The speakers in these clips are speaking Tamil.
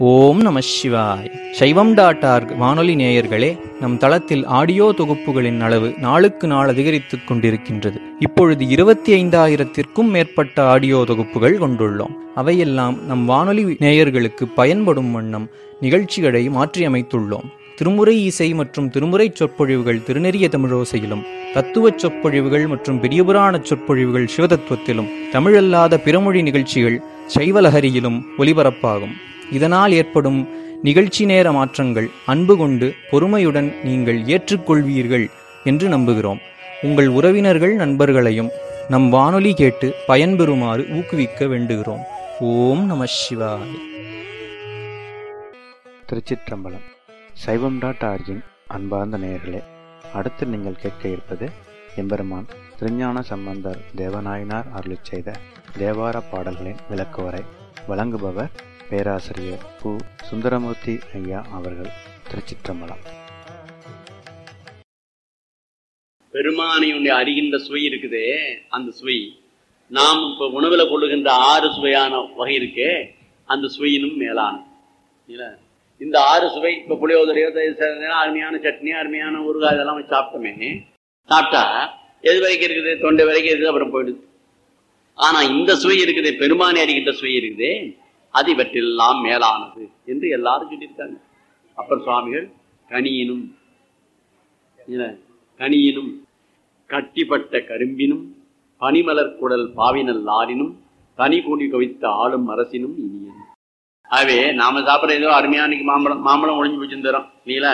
ஓம் நம சிவாய் சைவம் டாட் ஆர்க் வானொலி நேயர்களே நம் தளத்தில் ஆடியோ தொகுப்புகளின் அளவு நாளுக்கு நாள் அதிகரித்துக் கொண்டிருக்கின்றது இப்பொழுது இருபத்தி ஐந்தாயிரத்திற்கும் மேற்பட்ட ஆடியோ தொகுப்புகள் கொண்டுள்ளோம் அவையெல்லாம் நம் வானொலி நேயர்களுக்கு பயன்படும் வண்ணம் நிகழ்ச்சிகளை மாற்றியமைத்துள்ளோம் திருமுறை இசை மற்றும் திருமுறை சொற்பொழிவுகள் திருநெறிய தமிழோசையிலும் தத்துவச் சொற்பொழிவுகள் மற்றும் பெரியபுராண சொற்பொழிவுகள் சிவதத்துவத்திலும் தமிழல்லாத பிறமொழி நிகழ்ச்சிகள் சைவலஹரியிலும் ஒலிபரப்பாகும் இதனால் ஏற்படும் நிகழ்ச்சி நேர மாற்றங்கள் அன்பு கொண்டு பொறுமையுடன் நீங்கள் ஏற்றுக்கொள்வீர்கள் என்று நம்புகிறோம் உங்கள் உறவினர்கள் நண்பர்களையும் நம் வானொலி கேட்டு பயன்பெறுமாறு ஊக்குவிக்க வேண்டுகிறோம் ஓம் நம சிவாய் திருச்சிற்றம்பலம் சைவம் டாட் ஆர்ஜின் அன்பார்ந்த நேயர்களே அடுத்து நீங்கள் கேட்க இருப்பது எம்பெருமான் திருஞான சம்பந்தர் தேவநாயனார் அருளிச் செய்த தேவார பாடல்களின் விளக்குவரை வழங்குபவர் பேராசிரியர் பு சுந்தரமூர்த்தி ஐயா அவர்கள் திருச்சிற்றம்பலம் பெருமானை உன்னை அறிகின்ற சுவை இருக்குதே அந்த சுவை நாம் இப்ப உணவுல கொள்ளுகின்ற ஆறு சுவையான வகை இருக்கே அந்த சுவையினும் மேலான இல்ல இந்த ஆறு சுவை இப்ப புளியோதரையோ தயிர் சாதமோ, அருமையான சட்னி அருமையான ஊறுகாய் இதெல்லாம் வச்சு சாப்பிட்டோமே சாப்பிட்டா எது வரைக்கும் இருக்குது தொண்டை வரைக்கும் இருக்குது அப்புறம் போயிடுது ஆனா இந்த சுவை இருக்குது பெருமானை அறிகின்ற சுவை இருக்குதே அது இவற்றெல்லாம் மேலானது என்று எல்லாரும் சொல்லியிருக்காங்க அப்பர் சுவாமிகள் கனியினும் இல்ல, கனியினும் கட்டிப்பட்ட கரும்பினும் பனிமலர் குடல் பாவினல் ஆறினும் தனி கூடி கவித்த ஆளும் அரசினும் இனியன் ஆகவே நாம சாப்பிட்ற ஏதோ அருமையான இன்னைக்கு மாம்பழம் மாம்பழம் ஒளிஞ்சு போச்சுருந்தோம் இல்லைங்களா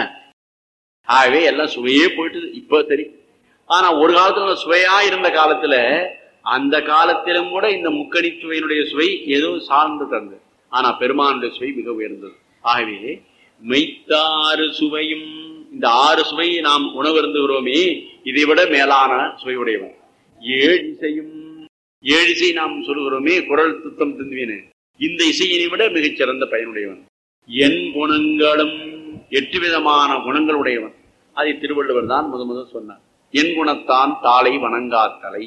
ஆகவே எல்லாம் சுவையே போயிட்டுது இப்போ சரி ஆனா ஒரு காலத்துல சுவையா இருந்த காலத்துல அந்த காலத்திலும் கூட இந்த முக்கணி சுவையினுடைய சுவை ஏதோ சார்ந்து தந்தது ஆனா பெருமானுடைய சுவை மிக உயர்ந்தது ஆகவே மெய்த்தாறு சுவையும் இந்த ஆறு சுவையை நாம் உணவருந்துகிறோமே இதை விட மேலான சுவையுடையவன் ஏழிசையும் ஏழிசை நாம் சொல்லுகிறோமே குரல் துத்தம் திந்துவேனு இந்த இசையினை விட மிகச்சிறந்த பயனுடையவன் என் குணங்களும் எட்டு விதமான குணங்கள் உடையவன் அதை திருவள்ளுவர் தான் முத முதல் சொன்னார் என் குணத்தான் தாளை வணங்காத்தலை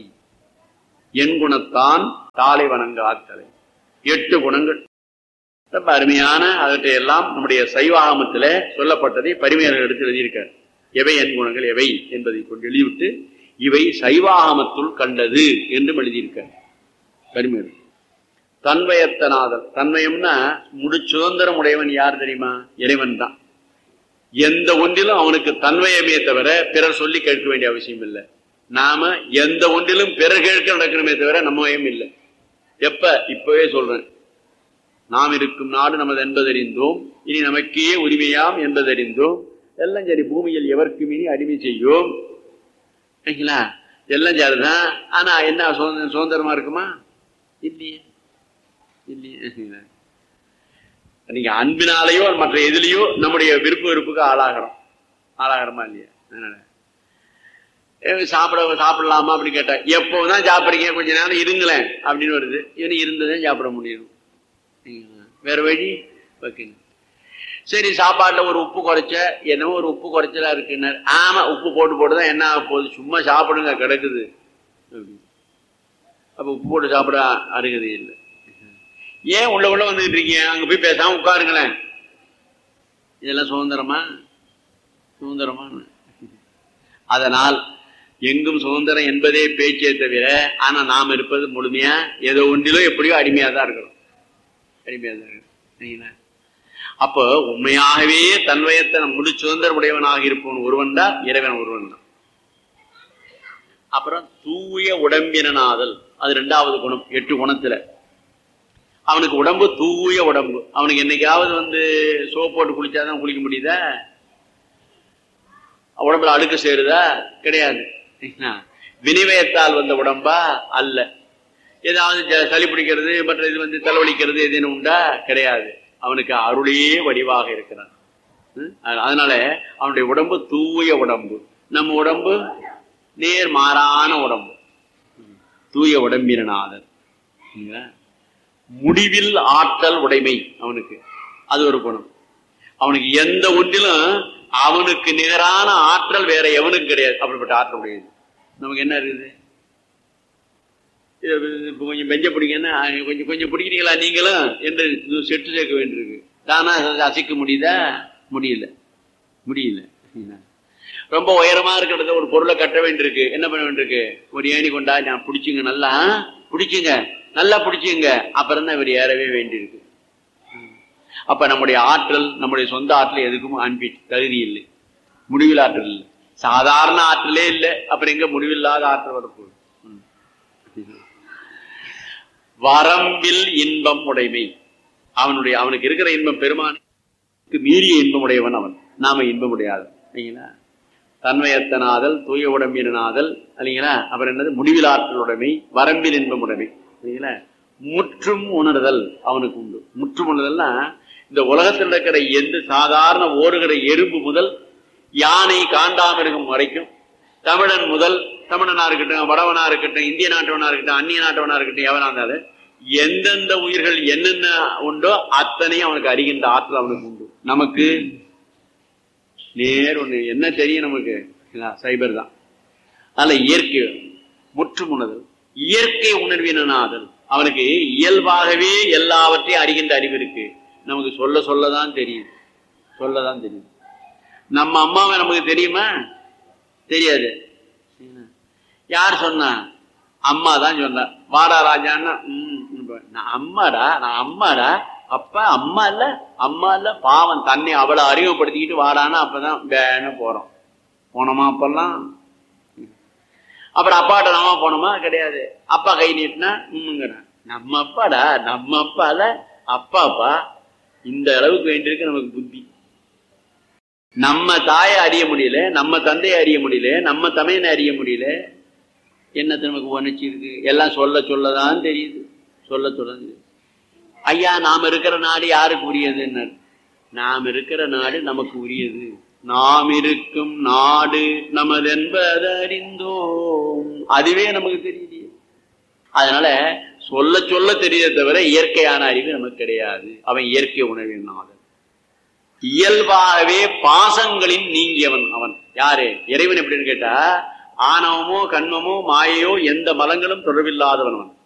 என் குணத்தான் தாளை வணங்காத்தலை எட்டு குணங்கள் ரொம்ப அருமையான அவற்றை எல்லாம் நம்முடைய சைவாகமத்துல சொல்லப்பட்டதை பரிமையாளர் எடுத்து எழுதியிருக்கார் எவை என் குணங்கள் எவை என்பதை கொண்டு எழுதிவிட்டு இவை சைவாகமத்துள் கண்டது என்றும் எழுதியிருக்கார் பரிமையாளர் தன்வயத்தனாதல் தன்வயம்னா முழு சுதந்திரம் உடையவன் யார் தெரியுமா இறைவன் தான் எந்த ஒன்றிலும் அவனுக்கு தன்வயமே தவிர பிறர் சொல்லி கேட்க வேண்டிய அவசியம் இல்லை நாம எந்த ஒன்றிலும் பிறர் கேட்க நடக்கணுமே தவிர நம்ம வயம் இல்லை எப்ப இப்பவே சொல்றேன் நாம் இருக்கும் நாடு நமது என்பதறிந்தோம் இனி நமக்கே உரிமையாம் என்பதறிந்தோம் எல்லாம் சரி பூமியில் எவருக்கும் இனி அடிமை செய்யும் சரிங்களா எல்லாம் சரிதான் ஆனா என்ன சுதந்திரம் சுதந்திரமா இருக்குமா இல்லையே இல்லையே நீங்க அன்பினாலேயோ மற்ற எதுலயோ நம்முடைய விருப்ப வெறுப்புக்கு ஆளாகிறோம் ஆளாகிறோமா இல்லையா அதனால ஏ, சாப்பிட சாப்பிடலாமா அப்படின்னு கேட்டா எப்போதான் சாப்பிடுறீங்க கொஞ்ச நேரம் இருங்களேன் அப்படின்னு வருது இவனு இருந்ததான் சாப்பிட முடியும் சரிங்களா? வேற வழி வைக்கணும் சரி சாப்பாட்டுல ஒரு உப்பு குறைச்ச என்னவோ ஒரு உப்பு குறைச்சலா இருக்குன்னாரு ஆமா உப்பு போட்டு போட்டுதான் என்ன ஆக போகுது சும்மா சாப்பிடுங்க கிடக்குது அப்படி. அப்ப உப்பு போட்டு சாப்பிட அருகதை இல்லை ஏன் உள்ள உள்ள வந்துட்டு இருக்கீங்க அங்க போய் பேசாம உட்காருங்களேன் இதெல்லாம் சுதந்திரமா சுதந்திரமா அதனால் எங்கும் சுதந்திரம் என்பதே பேச்சே தவிர ஆனா நாம் இருப்பது முழுமையா ஏதோ ஒன்றிலோ எப்படியோ அடிமையா தான் இருக்கிறோம் அடிமையா தான் இருக்கிறோம் சரிங்களா? அப்போ உண்மையாகவே தன்வயத்தை முழு சுதந்திரம் உடையவனாக இருப்பவன் ஒருவன் தான் இறைவன் ஒருவன் தான் அப்புறம் தூய உடம்பினாதல் அது ரெண்டாவது குணம் எட்டு குணத்துல அவனுக்கு உடம்பு தூய உடம்பு அவனுக்கு என்னைக்காவது வந்து சோப் போட்டு குளிச்சாதான் குளிக்க முடியுதா உடம்புல அழுக்கு சேருதா கிடையாது சரிங்களா? வினிவயத்தால் வந்த உடம்பா அல்ல ஏதாவது ஜ- சளி பிடிக்கிறது மற்ற இது வந்து தலைவலிக்கிறது எதுன்னு உண்டா கிடையாது அவனுக்கு அருளே வடிவாக இருக்கிறான் ம்? அதனால அவனுடைய உடம்பு தூய உடம்பு நம்ம உடம்பு நேர் மாறான உடம்பு ம். தூய உடம்பினாதர் சரிங்களா? முடிவில் ஆற்றல் உடைமை அவனுக்கு அது ஒரு குணம் அவனுக்கு எந்த ஒன்றிலும் அவனுக்கு நிகரான ஆற்றல் வேற எவனுக்கும் கிடையாது அப்படிப்பட்ட ஆற்றல் உடையது நமக்கு என்ன இருக்குது இது இப்ப கொஞ்சம் பெஞ்ச பிடிங்கன்னா கொஞ்சம் கொஞ்சம் பிடிக்கிறீங்களா நீங்களும் என்று செட்டு சேர்க்க வேண்டியிருக்கு தானா அசைக்க முடியுதா முடியல முடியல ரொம்ப உயரமா இருக்கிறத ஒரு பொருளை கட்ட வேண்டியிருக்கு என்ன பண்ண வேண்டியிருக்கு ஒரு ஏணி கொண்டா நான் பிடிச்சுங்க நல்லா பிடிச்சுங்க நல்லா பிடிச்சுங்க அப்புறம் தான் இவர் ஏறவே வேண்டியிருக்கு அப்ப நம்முடைய ஆற்றல் நம்முடைய சொந்த ஆற்றல் எதுக்கும் அன்பி தகுதி இல்லை முடிவில் ஆற்றல் இல்லை சாதாரண ஆற்றலே இல்லை அப்புறம் எங்க முடிவில்லாத ஆற்றல் வரப்போகுது ம். வரம்பில் இன்பம் உடைமை அவனுடைய அவனுக்கு இருக்கிற இன்பம் பெருமானுக்கு மீறிய இன்பம் உடையவன் அவன் நாம இன்பம் உடையாது இல்லைங்களா தன்மையத்தனாதல் தூய உடம்பினாதல் இல்லைங்களா அப்புறம் என்னது முடிவிலாற்றல் உடைமை வரம்பில் இன்பம் உடைமை இல்லைங்களா முற்றும் உணர்தல் அவனுக்கு உண்டு முற்றும் உணர்தல்னா இந்த உலகத்தில் இருக்கிற எந்த சாதாரண ஓடுகிற எறும்பு முதல் யானை காண்டாமிருகம் வரைக்கும் தமிழன் முதல் தமிழனா இருக்கட்டும் வடவனா இருக்கட்டும் இந்திய நாட்டவனா இருக்கட்டும் அந்நிய நாட்டவனா இருக்கட்டும் எவனா இருந்தாலும் எந்தெந்த உயிர்கள் என்னென்ன உண்டோ அத்தனையும் அவனுக்கு அறிகின்ற ஆற்றல் அவனுக்கு உண்டு நமக்கு நேர் ஒண்ணு என்ன தெரியும் நமக்கு சைபர் தான் அதனால இயற்கை முற்றுமுணதல் இயற்கை உணர்வினாதல் அவனுக்கு இயல்பாகவே எல்லாவற்றையும் அறிகின்ற அறிவு இருக்கு நமக்கு சொல்ல சொல்லதான் தெரியும் சொல்லதான் தெரியும் நம்ம அம்மாவை நமக்கு தெரியுமா தெரியாது யார் சொன்னா அம்மா தான் சொன்னா வாடா ராஜான்னா ம், ம், நான் அம்மாடா நான் அம்மாடா அப்பா அம்மா இல்ல அம்மா இல்ல பாவம் தன்னை அவளை அறிமுகப்படுத்திக்கிட்டு வாடான்னா அப்பதான் வேணும் போறோம் போனோமா அப்பெல்லாம் அப்புறம் அப்பாட்ட நம்ம போனோமா கிடையாது அப்பா கை நீட்டினா உம்முங்கிறான் நம்ம அப்பாடா நம்ம அப்பால அப்பாப்பா இந்த அளவுக்கு வேண்டியிருக்கு நமக்கு புத்தி நம்ம தாயை அறிய முடியல நம்ம தந்தையை அறிய முடியல நம்ம தமையனை அறிய முடியல என்னத்தை நமக்கு உணர்ச்சி இருக்கு எல்லாம் சொல்ல சொல்லதான் தெரியுது சொல்ல சொல்ல ஐயா நாம் இருக்கிற நாடு யாருக்கு உரியதுன்னு நாம் இருக்கிற நாடு நமக்கு உரியது நாம் இருக்கும் நாடு நமதென்பதறிந்தோம் அதுவே நமக்கு தெரியலையே அதனால சொல்ல சொல்ல தெரியறதை தவிர இயற்கையான அறிவு நமக்கு கிடையாது அவன் இயற்கை உணர்வின் நாதன் இயல்பாகவே பாசங்களின் நீங்கியவன் அவன் யாரு இறைவன் எப்படின்னு கேட்டா ஆணவமோ கண்மமோ மாயையோ எந்த மலங்களும் தொடர்பில்லாதவன் அவன்